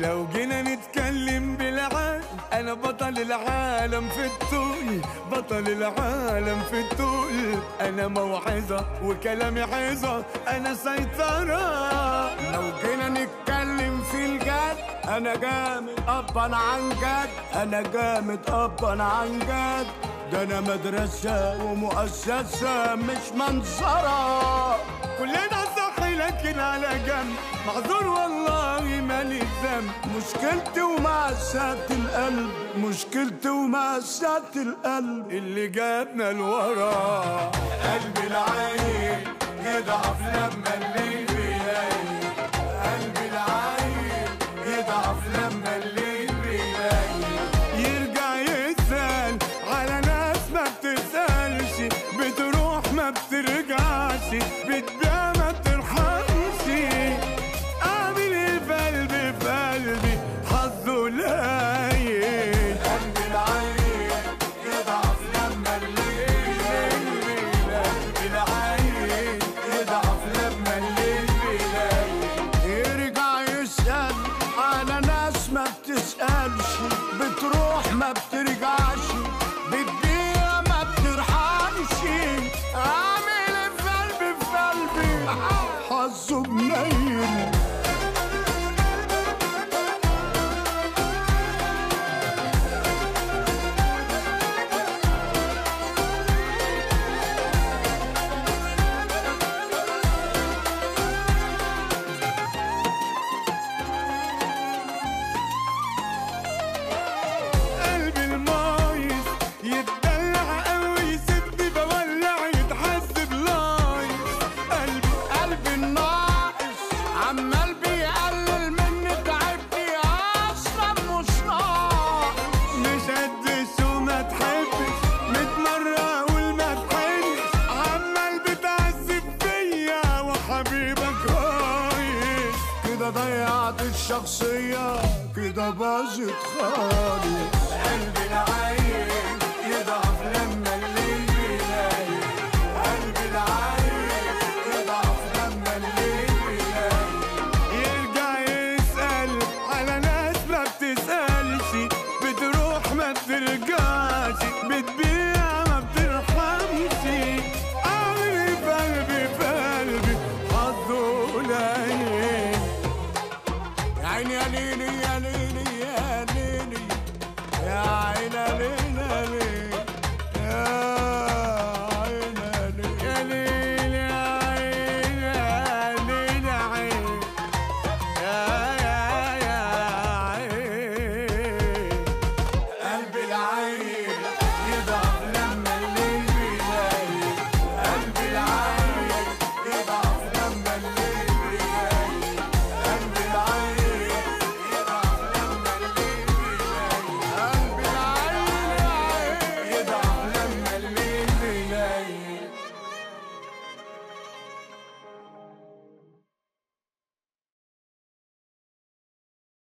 لو جينا نتكلم بالعقل انا بطل العالم في الطول بطل العالم في الطول انا موعظة وكلامي عظة انا سيطرة لو جينا نتكلم في الجد انا جامد ابا عن جد انا جامد ابا عن جد ده انا مدرسة ومؤسسة مش منظرة كلنا صح لكن على جنب معذور والله مالي ذنب مشكلتي ومأساة القلب مشكلتي ومأساة القلب اللي جابنا لورا قلبي العين يضعف لما الليل بيلاقي قلبي العين يضعف لما الليل بيلاقي يرجع يسأل على ناس ما بتسألش بتروح ما بترجعش بتبيع ما بترحمش أعمل إيه في قلبي في قلبي حظه قليل قلبي العين يضعف لما الليل بيلاقي قلبي العين يضعف لما الليل بيلاقي يرجع يسأل على ناس ما بتسألش بتروح ما بترجعش بتبيع ما بترحمش عامل إيه في قلبي في قلبي حظه منيل قلبي المايس يتدلع قوي يسيبني بولع يتحسب لايس قلبي قلبي الناقص عمال بيقلل مني تعبني اصلا مش ناقص مش قد شو ما تحبش ميت مرة أقول ما تحنش عمال بتعذب فيا وحبيبك رايش كده ضيعت الشخصية كده باظت خالص